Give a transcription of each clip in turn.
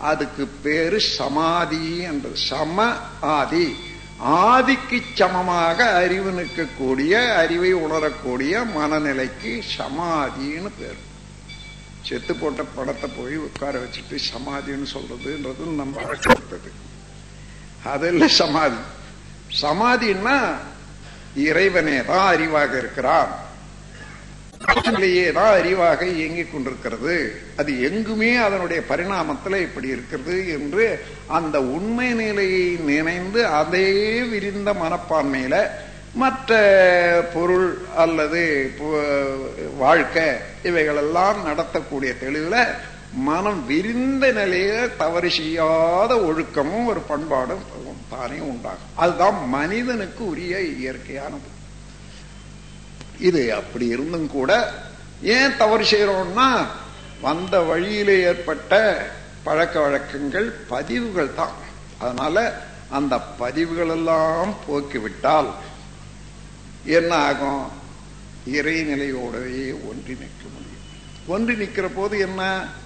அதுக்கு பேரு சமாதி என்று சம ஆதி ஆதிக்கு சமமாக அறிவு நிற்கக்கூடிய அறிவை உணரக்கூடிய மனநிலைக்கு சமாதின்னு பேர் செத்து போட்ட படத்தை போய் உட்கார வச்சுட்டு சமாதின்னு சொல்றதுன்றது நம்ம கொடுத்தது அதெல்லாம் சமாதி சமாதின்னா இறைவனே தான் அறிவாக இருக்கிறான் நிலையே தான் அறிவாக இயங்கிக் கொண்டிருக்கிறது அது எங்குமே அதனுடைய பரிணாமத்தில் இப்படி இருக்கிறது என்று அந்த உண்மை நிலையை நினைந்து அதே விரிந்த மனப்பான்மையில மற்ற பொருள் அல்லது வாழ்க்கை இவைகளெல்லாம் நடத்தக்கூடிய தெளிவுல மனம் விரிந்த நிலையில தவறு செய்யாத ஒழுக்கமும் ஒரு பண்பாடும் தானே உண்டாகும் அதுதான் மனிதனுக்கு உரிய இயற்கையானது இது அப்படி இருந்தும் கூட ஏன் தவறு செய்யறோம்னா வந்த வழியில ஏற்பட்ட பழக்க வழக்கங்கள் பதிவுகள் தான் அதனால அந்த பதிவுகள் எல்லாம் போக்கிவிட்டால் என்ன ஆகும் இறைநிலையோடவே ஒன்றி நிற்க முடியும் ஒன்றி நிற்கிற போது என்ன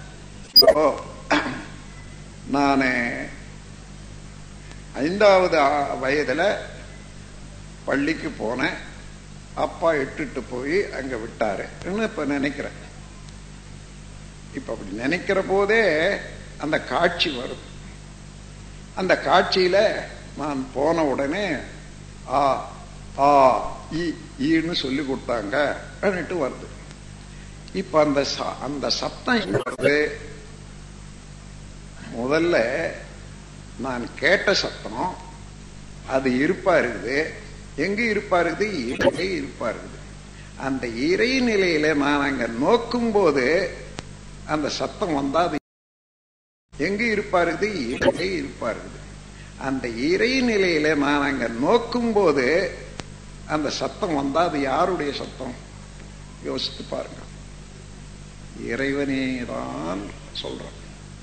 நான் ஐந்தாவது வயதுல பள்ளிக்கு போனேன் அப்பா இட்டுட்டு போய் அங்க விட்டாரு இப்ப நினைக்கிறேன் இப்ப அப்படி நினைக்கிற போதே அந்த காட்சி வருது அந்த காட்சியில நான் போன உடனே ஆ ஆ ஈன்னு சொல்லி கொடுத்தாங்க வருது இப்ப அந்த அந்த சத்தம் வருது முதல்ல நான் கேட்ட சத்தம் அது இருப்பா இருக்குது எங்க இருப்பா இருக்குது இறை இருப்பா இருக்குது அந்த இறை நிலையில நான் அங்க நோக்கும் போது அந்த சத்தம் வந்தா அது எங்க இருப்பா இருக்குது இறை இருப்பா இருக்குது அந்த இறை நிலையில நான் அங்க நோக்கும் போது அந்த சத்தம் வந்தா அது யாருடைய சத்தம் யோசித்து பாருங்க இறைவனே தான் சொல்றான்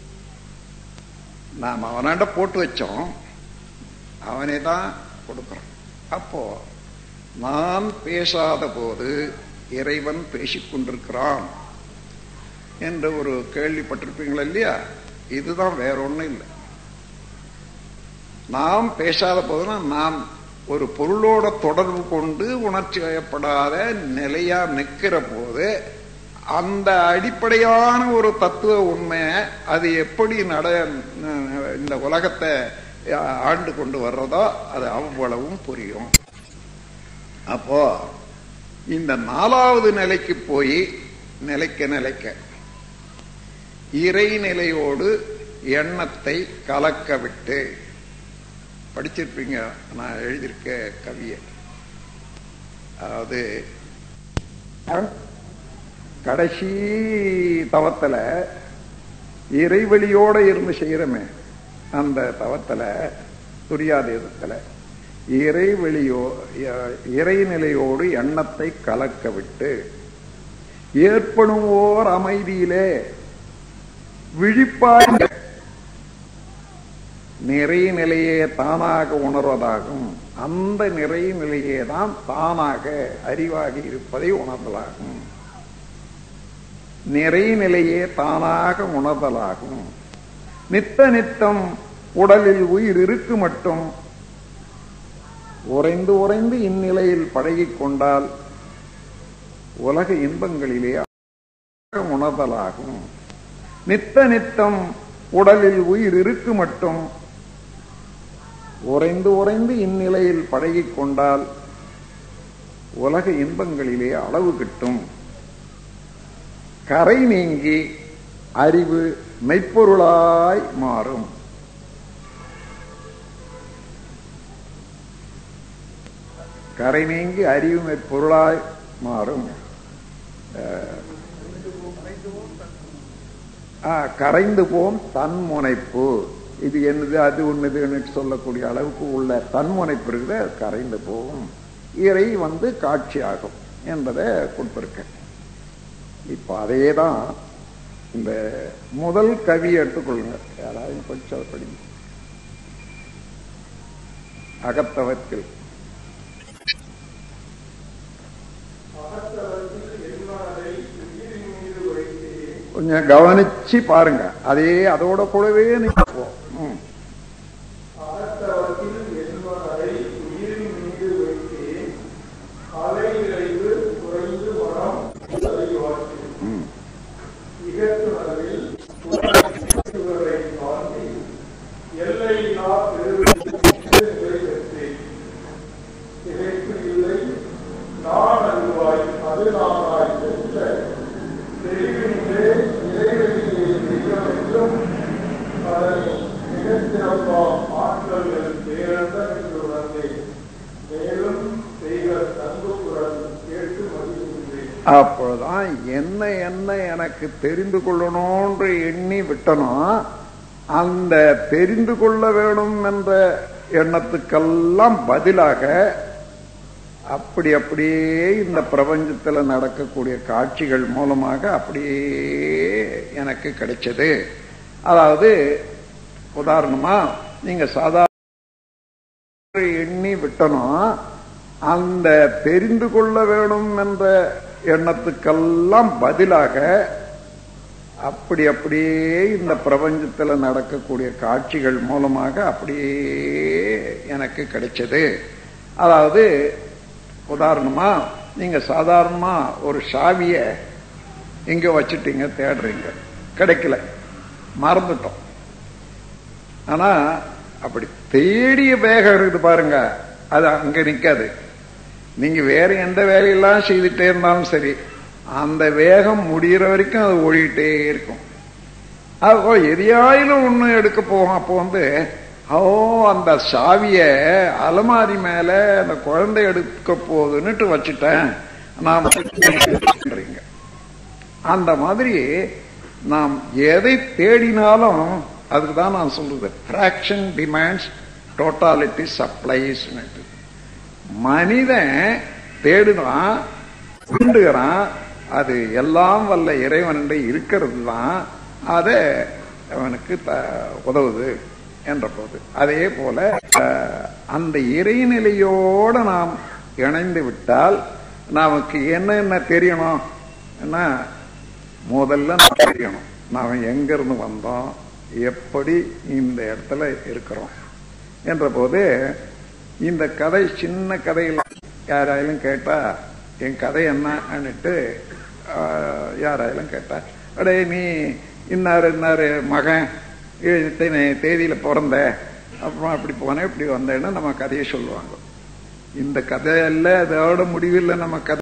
நாம் அவனாண்ட போட்டு வச்சோம் அவனே தான் கொடுக்கிறான் அப்போ நான் பேசாத போது இறைவன் பேசிக்கொண்டிருக்கிறான் என்ற ஒரு கேள்விப்பட்டிருப்பீங்களா இல்லையா இதுதான் வேற ஒண்ணும் இல்லை நாம் பேசாத போதுனா நாம் ஒரு பொருளோட தொடர்பு கொண்டு உணர்ச்சி வயப்படாத நிலையா நிற்கிற போது அந்த அடிப்படையான ஒரு தத்துவ உண்மை அது எப்படி நட இந்த உலகத்தை ஆண்டு கொண்டு வர்றதோ அது அவ்வளவும் புரியும் அப்போ இந்த நாலாவது நிலைக்கு போய் நிலைக்க நிலைக்க இறைநிலையோடு எண்ணத்தை கலக்க விட்டு படிச்சிருப்பீங்க நான் எழுதியிருக்க கவிய அதாவது கடைசி தவத்துல இறைவெளியோட இருந்து செய்யறமே அந்த தவத்துல துரியாதேதத்துல இறைவெளியோ இறைநிலையோடு எண்ணத்தை கலக்க விட்டு ஏற்படும் ஓர் அமைதியிலே விழிப்பாய் நிறை நிலையே தானாக உணர்வதாகும் அந்த நிறை நிலையே தான் தானாக அறிவாகி இருப்பதை உணர்தலாகும் நிறை நிலையே தானாக உணர்தலாகும் நித்த நித்தம் உடலில் உயிர் இருக்கு மட்டும் உறைந்து உறைந்து இந்நிலையில் பழகிக் கொண்டால் உலக இன்பங்களிலே உணர்தலாகும் நித்த நித்தம் உடலில் உயிர் இருக்கு மட்டும் உறைந்து உறைந்து இந்நிலையில் பழகிக் கொண்டால் உலக இன்பங்களிலே அளவு கிட்டும் கரை நீங்கி அறிவு மெய்ப்பொருளாய் மாறும் கரை நீங்கி அறிவு மெய்ப்பொருளாய் மாறும் கரைந்து போம் தன்முனைப்பு இது என்னது அது ஒண்ணுதுன்னு சொல்லக்கூடிய அளவுக்கு உள்ள தன்முனைப்பு இருக்குது கரைந்து போகும் இறை வந்து காட்சி ஆகும் என்பதை கொடுத்திருக்கேன் இப்ப அதே தான் இந்த முதல் கவி எடுத்துக்கொள்ளுங்க யாராவது கொஞ்சம் அதை படிங்க அகத்தவத்தில் அகத்தவத்தில் எல்லாரை உயிரின் மீது வைத்தேன் கொஞ்சம் கவனிச்சு பாருங்க அதே அதோட கூடவே நீங்க போ. ம். ஆத்தவத்தில் என்பதை உயிரின் மீது வைத்து அலை விரைவு குறைந்து மனம் அறிவாற்று ம். இகத்துணர்வில் உணர்வுகளை தாண்டி எல்லையில்லா பெருவெளிக்கு நிலை பெற்றேன் திகைப்பு இல்லை நான் அறிவாய் அது நானாய் பெற்ற தெளிவினிலே இறைவெளியை தெய்வம் என்றும் அதனை மிகச்சிறப்பாம் ஆற்றல்கள் பேரந்த என்று உணர்ந்தேன் மேலும் தெய்வ தன்புக்குரல் கேட்டு மகிழ்கின்றேன் அப்பொழுதுதான் என்ன என்ன எனக்கு தெரிந்து கொள்ளணும்ன்று எண்ணி விட்டனும் அந்த தெரிந்து கொள்ள வேணும் என்ற எண்ணத்துக்கெல்லாம் பதிலாக அப்படி அப்படியே இந்த பிரபஞ்சத்துல நடக்கக்கூடிய காட்சிகள் மூலமாக அப்படியே எனக்கு கிடைச்சது அதாவது உதாரணமா நீங்க சாதாரண எண்ணி விட்டனும் அந்த தெரிந்து கொள்ள வேணும் என்ற எண்ணத்துக்கெல்லாம் பதிலாக அப்படி அப்படியே இந்த பிரபஞ்சத்துல நடக்கக்கூடிய காட்சிகள் மூலமாக அப்படியே எனக்கு கிடைச்சது அதாவது உதாரணமா நீங்க சாதாரணமா ஒரு சாவிய எங்க வச்சுட்டீங்க தேடுறீங்க கிடைக்கல மறந்துட்டோம் ஆனா அப்படி தேடிய வேகம் இருக்குது பாருங்க அது அங்க நிக்காது நீங்க வேற எந்த வேலையெல்லாம் செய்துட்டே இருந்தாலும் சரி அந்த வேகம் முடிகிற வரைக்கும் அது ஓடிட்டே இருக்கும் அப்போ எதையாயிலும் ஒண்ணு எடுக்க போகும் அப்போ வந்து ஓ அந்த சாவிய அலமாரி மேல அந்த குழந்தை எடுக்க போகுதுன்னுட்டு வச்சுட்டேன் நான் பண்றீங்க அந்த மாதிரி நாம் எதை தேடினாலும் அதுக்கு தான் நான் சொல்றது ஃபிராக்ஷன் டிமாண்ட்ஸ் டோட்டாலிட்டி சப்ளைஸ் மனிதன் தேடுதான் தூண்டுகிறான் அது எல்லாம் வல்ல இறைவன் இருக்கிறது தான் அதை அவனுக்கு த- உதவுது என்ற போது அதே போல அஹ், அந்த இறைநிலையோட நாம் இணைந்து விட்டால் நமக்கு என்னென்ன தெரியணும் என்ன முதல்ல நாம் தெரியணும் நாம் எங்க இருந்து வந்தோம் எப்படி இந்த இடத்துல இருக்கிறோம் என்ற போது இந்த கதை சின்ன கதையில் யாராயாலும் கேட்டா என் கதை என்னன்னுட்டு ஆஹ், யாராயாலும் கேட்டா அடே நீ இன்னாரு இன்னாரு மகன் இத்தனை தேதியில பிறந்த அப்புறம் அப்படி போனேன் இப்படி வந்தேன்னு நம்ம கதையை சொல்லுவாங்க இந்த கதையல்ல அதோட முடிவில்லை நம்ம கதை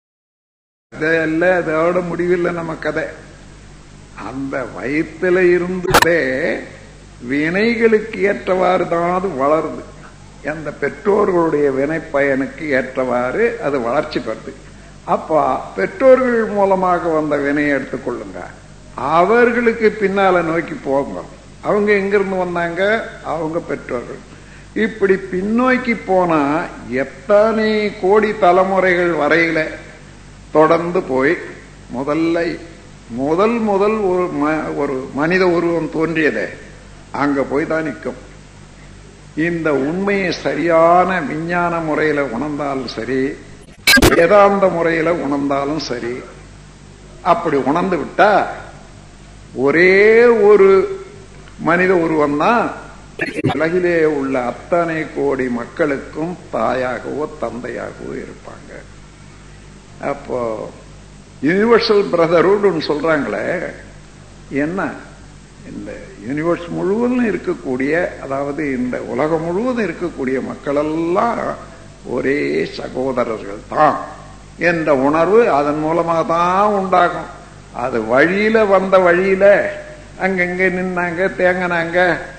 கதையல்ல அதோட முடிவில்லை நம்ம கதை அந்த வயிற்றுல இருந்ததே வினைகளுக்கு ஏற்றவாறு தான் அது வளருது அந்த பெற்றோர்களுடைய வினை பயனுக்கு ஏற்றவாறு அது வளர்ச்சி பெறுது அப்ப பெற்றோர்கள் மூலமாக வந்த வினையை எடுத்துக்கொள்ளுங்க அவர்களுக்கு பின்னால நோக்கி போங்க அவங்க எங்கிருந்து வந்தாங்க அவங்க பெற்றோர்கள் இப்படி பின்னோக்கி போனா எத்தனை கோடி தலைமுறைகள் வரையில தொடர்ந்து போய் முதல்ல முதல் முதல் ஒரு ம- ஒரு மனித உருவம் தோன்றியதே அங்க போய் தான் நிற்கும் இந்த உண்மையை சரியான விஞ்ஞான முறையில உணர்ந்தாலும் சரி வேதாந்த முறையில உணர்ந்தாலும் சரி அப்படி உணர்ந்து விட்டா ஒரே ஒரு மனித உருவம் தான் உலகிலே உள்ள அத்தனை கோடி மக்களுக்கும் தாயாகவோ தந்தையாகவோ இருப்பாங்க அப்போ யூனிவர்சல் பிரதர்ஹுட்னு சொல்றாங்களே என்ன இந்த யூனிவர்ஸ் முழுவதும் இருக்கக்கூடிய அதாவது இந்த உலகம் முழுவதும் இருக்கக்கூடிய மக்களெல்லாம் ஒரே சகோதரர்கள் தான் என்ற உணர்வு அதன் மூலமாக தான் உண்டாகும் அது வழியில வந்த வழியில அங்கங்க நின்னாங்க தேங்கினாங்க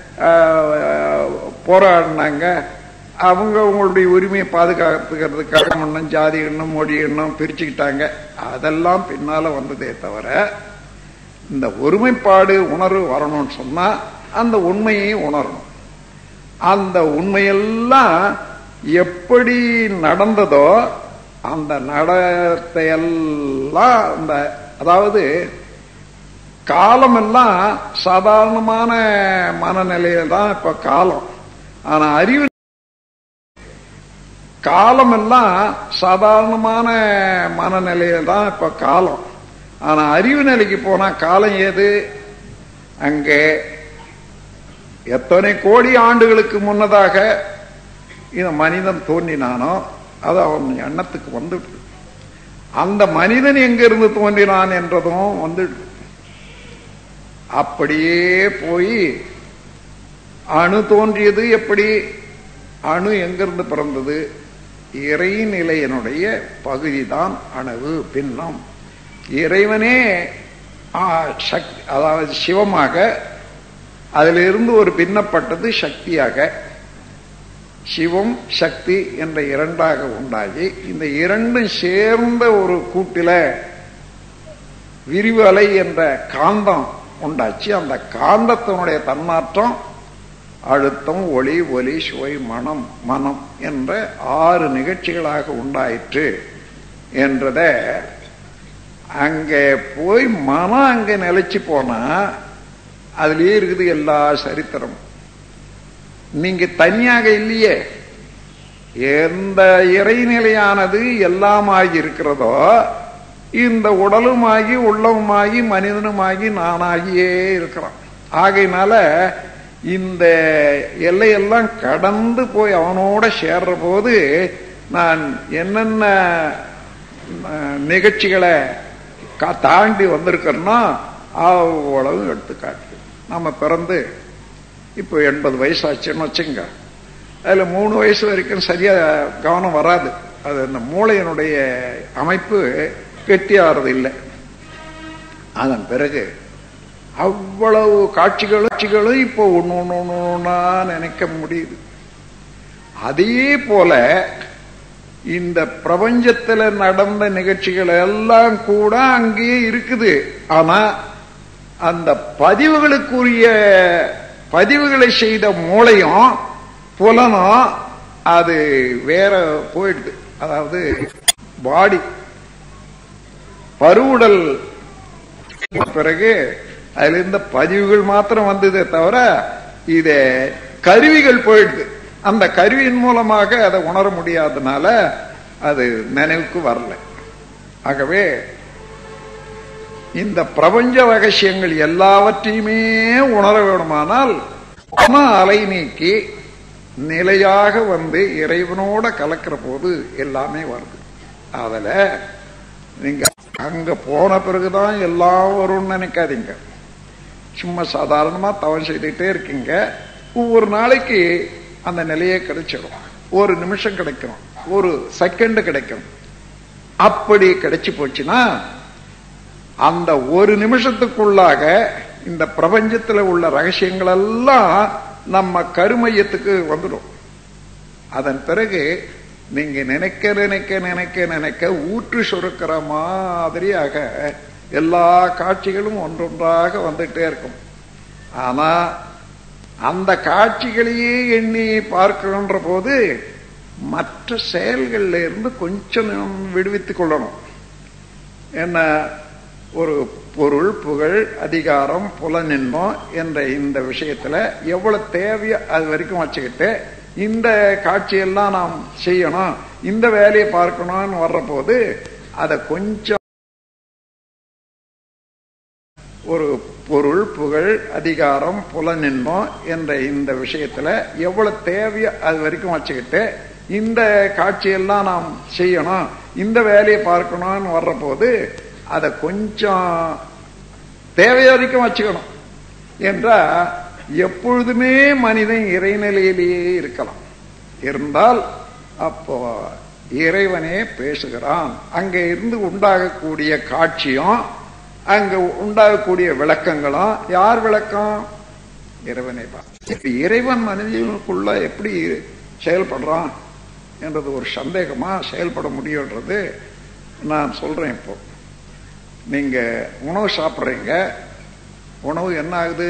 ஆஹ், போராடினாங்க அவங்க அவங்களுடைய உரிமையை பாதுகாத்துக்கிறதுக்காக ஒன்றும் ஜாதி எண்ணம் மொழி எண்ணம் பிரிச்சுக்கிட்டாங்க அதெல்லாம் பின்னால வந்ததே தவிர இந்த ஒருமைப்பாடு உணர்வு வரணும்னு சொன்னா அந்த உண்மையை உணரணும் அந்த உண்மையெல்லாம் எப்படி நடந்ததோ அந்த நடத்தையெல்லாம் அந்த அதாவது காலமெல்லாம் சாதாரணமான மனநிலையில தான் இப்ப காலம் ஆனா அறிவு காலமெல்லாம் சாதாரணமான மனநிலையில தான் இப்ப காலம் ஆனா அறிவு நிலைக்கு போனா காலம் ஏது அங்கே எத்தனை கோடி ஆண்டுகளுக்கு முன்னதாக இந்த மனிதன் தோன்றினானோ அது அவன் எண்ணத்துக்கு வந்துட்டு அந்த மனிதன் எங்கிருந்து தோன்றினான் என்றதும் வந்துட்டு அப்படியே போய் அணு தோன்றியது எப்படி அணு எங்கிருந்து பிறந்தது இறைநிலையனுடைய பகுதிதான் அணுவு பின்னம் இறைவனே ஆ, சக்தி அதாவது சிவமாக அதிலிருந்து ஒரு பின்னப்பட்டது சக்தியாக சிவம் சக்தி என்ற இரண்டாக உண்டாகி இந்த இரண்டும் சேர்ந்த ஒரு கூட்டில விரிவு அலை என்ற காந்தம் உண்டாச்சு அந்த காந்தத்தினுடைய தன்மாற்றம் அழுத்தம் ஒளி ஒலி சுவை மனம் மனம் என்ற ஆறு நிகழ்ச்சிகளாக உண்டாயிற்று என்றத அங்கே போய் மனம் அங்க நிலைச்சு போனா அதுலயே இருக்குது எல்லா சரித்திரம் நீங்க தனியாக இல்லையே எந்த இறைநிலையானது எல்லாமாகி இருக்கிறதோ இந்த உடலுமாகி உள்ளவுமாகி மனிதனுமாகி நானாகியே இருக்கிறான் ஆகையினால இந்த எல்லையெல்லாம் கடந்து போய் அவனோட சேர்ற போது நான் என்னென்ன அஹ், நிகழ்ச்சிகளை கா- தாண்டி வந்திருக்கிறேன்னா அவ்வளவு எடுத்துக்காட்டு நம்ம பிறந்து இப்போ எண்பது வயசாச்சுன்னு வச்சுங்க அதுல மூணு வயசு வரைக்கும் சரியா கவனம் வராது அது அந்த மூளையினுடைய அமைப்பு கெட்டியாகிறது இல்லை அதன் பிறகு அவ்வளவு காட்சிகளும் காட்சிகளும் இப்போ ஒண்ணு ஒண்ணு ஒண்ணு ஒண்ணா நினைக்க முடியுது அதே போல இந்த பிரபஞ்சத்துல நடந்த நிகழ்ச்சிகள் எல்லாம் கூட அங்கேயே இருக்குது ஆனா அந்த பதிவுகளுக்குரிய பதிவுகளை செய்த மூளையும் புலனும் அது வேற போயிடுது அதாவது பாடி பருவுடல் பிறகு அதுல இருந்த பதிவுகள் மாத்திரம் வந்ததே தவிர இத கருவிகள் போயிடுது அந்த கருவியின் மூலமாக அதை உணர முடியாதனால அது நினைவுக்கு வரல ஆகவே இந்த பிரபஞ்ச ரகசியங்கள் எல்லாவற்றையுமே உணர வேணுமானால் மன அலை நீக்கி நிலையாக வந்து இறைவனோட கலக்கிற போது எல்லாமே வருது அதுல நீங்க அங்க போன பிறகுதான் எல்லாம் வரும்னு நினைக்காதீங்க சும்மா சாதாரணமா தவம் செய்துட்டே இருக்கீங்க ஒவ்வொரு நாளைக்கு அந்த நிலையே கிடைச்சிடும் ஒரு நிமிஷம் கிடைக்கும் ஒரு செகண்ட் கிடைக்கும் அப்படி கிடைச்சு போச்சுன்னா அந்த ஒரு நிமிஷத்துக்குள்ளாக இந்த பிரபஞ்சத்தில் உள்ள ரகசியங்கள் எல்லாம் நம்ம கருமையத்துக்கு வந்துடும் அதன் பிறகு நீங்க நினைக்க நினைக்க நினைக்க நினைக்க ஊற்று சுருக்கிற மாதிரியாக எல்லா காட்சிகளும் ஒன்றொன்றாக வந்துட்டே இருக்கும் ஆனா அந்த காட்சிகளையே எண்ணி பார்க்கணுன்ற போது மற்ற செயல்கள்ல இருந்து கொஞ்சம் நாம் விடுவித்துக் கொள்ளணும் என்ன ஒரு பொருள் புகழ் அதிகாரம் புலனின்பம் என்ற இந்த விஷயத்துல எவ்வளவு தேவையோ அது வரைக்கும் வச்சுக்கிட்டு இந்த காட்சியெல்லாம் நாம் செய்யணும் இந்த வேலையை பார்க்கணும்னு வர்ற போது அதை கொஞ்சம் ஒரு பொருள் புகழ் அதிகாரம் புலனின்பம் என்ற இந்த விஷயத்துல எவ்வளவு தேவையோ அது வரைக்கும் வச்சுக்கிட்டு இந்த காட்சியெல்லாம் நாம் செய்யணும் இந்த வேலையை பார்க்கணும்னு வர்ற போது அதை கொஞ்சம் தேவை வரைக்கும் வச்சுக்கணும் என்றா எப்பொழுதுமே மனிதன் இறைநிலையிலேயே இருக்கலாம் இருந்தால் அப்போ இறைவனே பேசுகிறான் அங்க இருந்து உண்டாகக்கூடிய காட்சியும் அங்க உண்டாகக்கூடிய விளக்கங்களும் யார் விளக்கம் இறைவனை இப்ப இறைவன் மனிதனுக்குள்ள எப்படி செயல்படுறான் என்றது ஒரு சந்தேகமா செயல்பட முடியுன்றது நான் சொல்றேன் இப்போ நீங்க உணவு சாப்பிட்றீங்க உணவு என்ன ஆகுது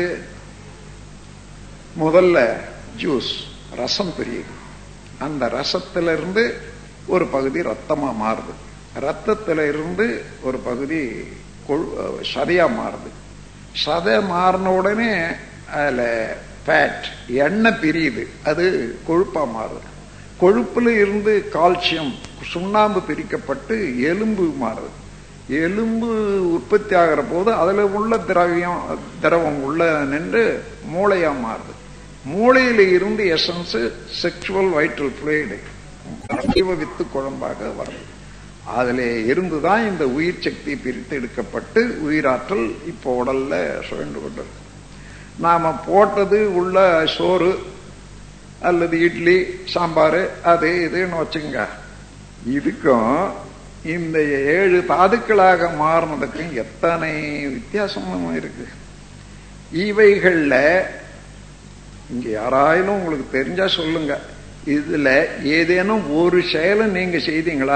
முதல்ல ஜூஸ் ரசம் பிரியுது அந்த ரசத்துல இருந்து ஒரு பகுதி ரத்தமா மாறுது ரத்தத்துல இருந்து ஒரு பகுதி சதையா மாறுது சதை மாறின உடனே அதுல ஃபேட் எண்ணெய் பிரியுது அது கொழுப்பா மாறுது கொழுப்புல இருந்து கால்சியம் சுண்ணாம்பு பிரிக்கப்பட்டு எலும்பு மாறுது எலும்பு உற்பத்தி ஆகிற போது அதுல உள்ள திரவியம் திரவம் உள்ள நின்று மூளையா மாறுது மூளையில இருந்து எசன்ஸ் செக்ஷுவல் வைட்டல் பிளேடு ஜீவ வித்து குழம்பாக வருது அதுல இருந்துதான் இந்த உயிர் சக்தி பிரித்து எடுக்கப்பட்டு உயிராற்றல் இப்போ உடல்ல சுழண்டு கொண்டிருக்கு நாம போட்டது உள்ள சோறு அல்லது இட்லி சாம்பார் அது இதுன்னு வச்சுங்க இதுக்கும் இந்த ஏழு தாதுக்களாக மாறினதுக்கும் எத்தனை வித்தியாசமும் இருக்கு இவைகள்ல இங்க யாராயிலும் உங்களுக்கு தெரிஞ்சா சொல்லுங்க இதுல ஏதேனும் ஒரு செயலும் நீங்க செய்தீங்களா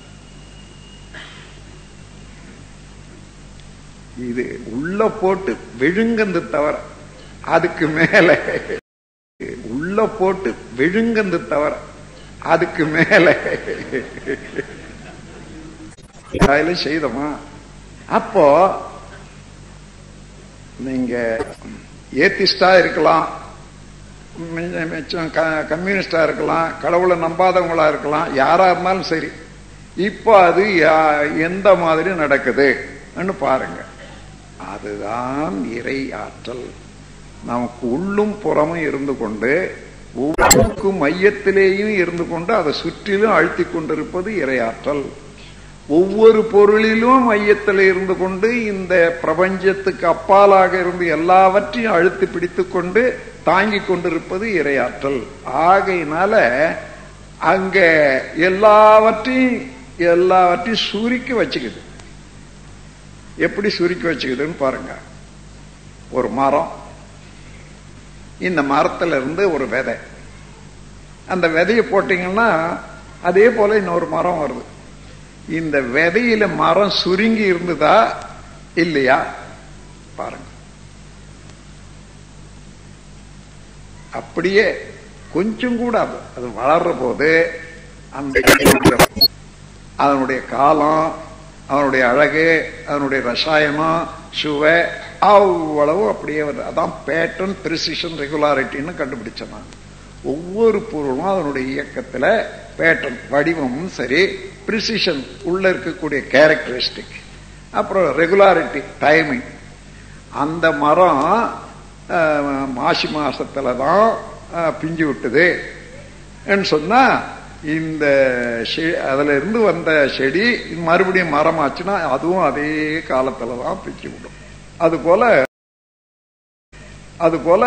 இது உள்ள போட்டு விழுங்கந்து தவிர அதுக்கு மேல உள்ள போட்டு விழுங்கந்து தவிர அதுக்கு மேல யாராயிலும் செய்தோமா அப்போ நீங்க ஏத்திஸ்டா இருக்கலாம் மிச்ச- மிச்சம் க- கம்யூனிஸ்டா இருக்கலாம் கடவுளை நம்பாதவங்களா இருக்கலாம் யாரா இருந்தாலும் சரி இப்போ அது யா- எந்த மாதிரி நடக்குதுன்னு பாருங்க அதுதான் இறை ஆற்றல் நமக்கு உள்ளும் புறமும் இருந்து கொண்டு ஒவ்வொருக்கும் மையத்திலேயும் இருந்து கொண்டு அதை சுற்றிலும் அழுத்தி கொண்டிருப்பது இறையாற்றல் ஒவ்வொரு பொருளிலும் மையத்தில் இருந்து கொண்டு இந்த பிரபஞ்சத்துக்கு அப்பாலாக இருந்து எல்லாவற்றையும் அழுத்தி பிடித்துக் கொண்டு தாங்கிக் கொண்டிருப்பது இறையாற்றல் ஆகையினால அங்க எல்லாவற்றையும் எல்லாவற்றையும் சுருக்கி வச்சுக்குது எப்படி சுருக்கி வச்சுக்குதுன்னு பாருங்க ஒரு மரம் இந்த மரத்துல இருந்து ஒரு விதை அந்த விதையை போட்டீங்கன்னா அதே போல இன்னொரு மரம் வருது இந்த விதையில மரம் சுருங்கி இருந்ததா இல்லையா பாருங்க அப்படியே கொஞ்சம் கூட அது அது வளர்ற போது அந்த அதனுடைய காலம் அதனுடைய அழகு அதனுடைய ரசாயனம் சுவை அவ்வளவு அப்படியே வருது அதான் பேட்டர்ன் பிரிசிஷன் ரெகுலாரிட்டின்னு கண்டுபிடிச்சேன் நான் ஒவ்வொரு பொருளும் அதனுடைய இயக்கத்துல பேட்டர்ன் வடிவமும் சரி பிரிசிஷன் உள்ள இருக்கக்கூடிய கேரக்டரிஸ்டிக் அப்புறம் ரெகுலாரிட்டி டைமிங் அந்த மரம் அஹ், மாசி மாசத்துல தான் அஹ், பிஞ்சு விட்டுது ன்னு சொன்னா இந்த செ- அதுல இருந்து வந்த செடி மறுபடியும் மரமாச்சுன்னா அதுவும் அதே காலத்துல தான் பிச்சு விடும் அது போல அது போல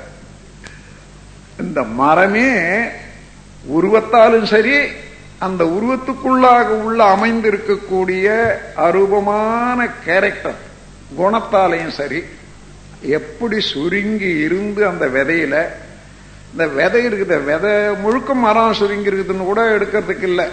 இந்த மரமே உருவத்தாலும் சரி அந்த உருவத்துக்குள்ளாக உள்ள அமைந்திருக்கக்கூடிய அரூபமான கேரக்டர் குணத்தாலையும் சரி எப்படி சுருங்கி இருந்து அந்த விதையில இந்த விதை இருக்குது விதை முழுக்க மரம் சுருங்கி இருக்குதுன்னு கூட எடுக்கிறதுக்கு இல்லை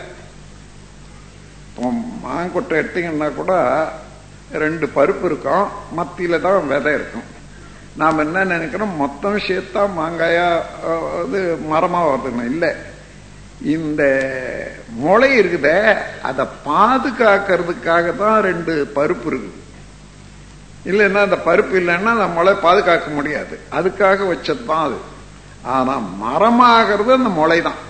இப்போ மாங்கொட்டை எடுத்தீங்கன்னா கூட ரெண்டு பருப்பு இருக்கும் மத்தியில தான் விதை இருக்கும் நாம் என்ன நினைக்கிறோம் மொத்தம் சேர்த்தா மாங்காயா அஹ், இது மரமா வருதுன்னு இல்லை இந்த முளை இருக்குதே அதை பாதுகாக்கிறதுக்காக தான் ரெண்டு பருப்பு இருக்குது இல்லைன்னா அந்த பருப்பு இல்லைன்னா அந்த முளை பாதுகாக்க முடியாது அதுக்காக வச்சது தான் அது ஆனா மரமாகிறது அந்த முளை தான்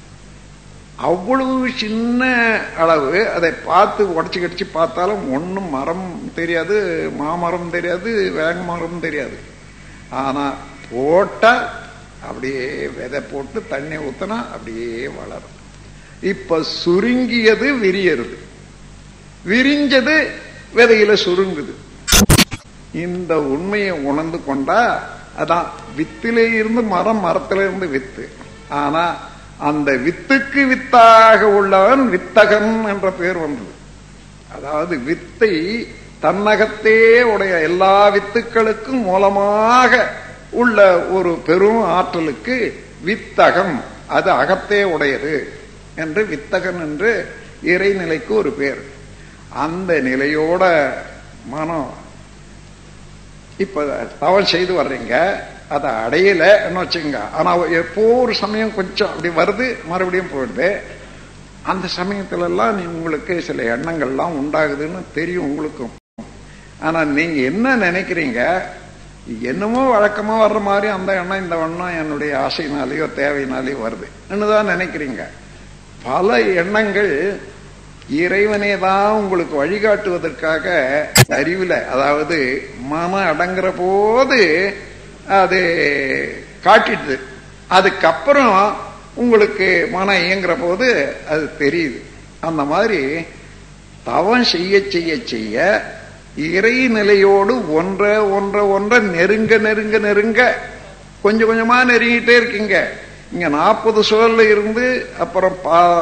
அவ்வளவு சின்ன அளவு அதை பார்த்து உடச்சி கடிச்சு பார்த்தாலும் ஒன்றும் மரம் தெரியாது மாமரம் தெரியாது வேங்க மரம் தெரியாது ஆனா போட்டா அப்படியே விதை போட்டு தண்ணி ஊத்தினா அப்படியே வளரும் இப்ப சுருங்கியது விரியறது விரிஞ்சது விதையில சுருங்குது இந்த உண்மையை உணர்ந்து கொண்டா அதான் வித்திலே இருந்து மரம் மரத்தில இருந்து வித்து ஆனா அந்த வித்துக்கு வித்தாக உள்ளவன் வித்தகன் என்ற பெயர் வந்தது அதாவது வித்தை தன்னகத்தே உடைய எல்லா வித்துக்களுக்கும் மூலமாக உள்ள ஒரு பெரும் ஆற்றலுக்கு வித்தகம் அது அகத்தே உடையது என்று வித்தகன் என்று இறைநிலைக்கு ஒரு பேர் அந்த நிலையோட மனம் இப்ப தவம் செய்து வர்றீங்க அதை அடையல வச்சுங்க ஆனா எப்போ ஒரு சமயம் கொஞ்சம் அப்படி வருது மறுபடியும் போயிடுது அந்த சமயத்துல எல்லாம் நீ உங்களுக்கு சில எண்ணங்கள்லாம் உண்டாகுதுன்னு தெரியும் உங்களுக்கும் ஆனா நீங்க என்ன நினைக்கிறீங்க என்னமோ வழக்கமா வர்ற மாதிரி அந்த எண்ணம் இந்த எண்ணம் என்னுடைய ஆசையினாலேயோ தேவையினாலேயோ வருது தான் நினைக்கிறீங்க பல எண்ணங்கள் இறைவனே தான் உங்களுக்கு வழிகாட்டுவதற்காக அறிவுல அதாவது மனம் அடங்குற போது அது காட்டிடுது அதுக்கப்புறம் உங்களுக்கு மனம் இயங்குற போது அது தெரியுது அந்த மாதிரி தவம் செய்ய செய்ய செய்ய இறை நிலையோடு ஒன்ற ஒன்ற ஒன்ற நெருங்க நெருங்க நெருங்க கொஞ்சம் கொஞ்சமா நெருங்கிட்டே இருக்கீங்க இங்க நாற்பது சுழல்ல இருந்து அப்புறம்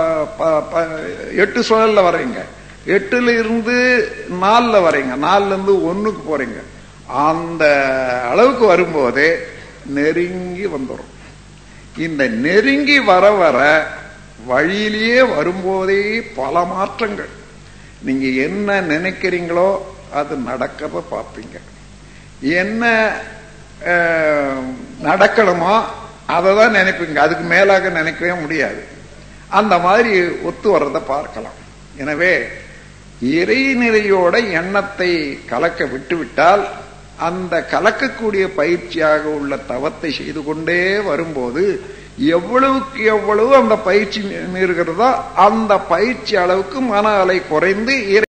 எட்டு சுழல்ல வர்றீங்க எட்டுல இருந்து நாலுல வர்றீங்க நாலுல இருந்து ஒண்ணுக்கு போறீங்க அந்த அளவுக்கு வரும்போது நெருங்கி வந்துடும் இந்த நெருங்கி வர வர வழியிலேயே வரும்போதே பல மாற்றங்கள் நீங்க என்ன நினைக்கிறீங்களோ அது நடக்கிறத பார்ப்பீங்க என்ன நடக்கணுமோ அதை தான் நினைப்பீங்க அதுக்கு மேலாக நினைக்கவே முடியாது அந்த மாதிரி ஒத்து வர்றதை பார்க்கலாம் எனவே இறைநிலையோட எண்ணத்தை கலக்க விட்டுவிட்டால் அந்த கலக்கக்கூடிய பயிற்சியாக உள்ள தவத்தை செய்து கொண்டே வரும்போது எவ்வளவுக்கு எவ்வளவு அந்த பயிற்சி மீறுகிறதோ அந்த பயிற்சி அளவுக்கு மன அலை குறைந்து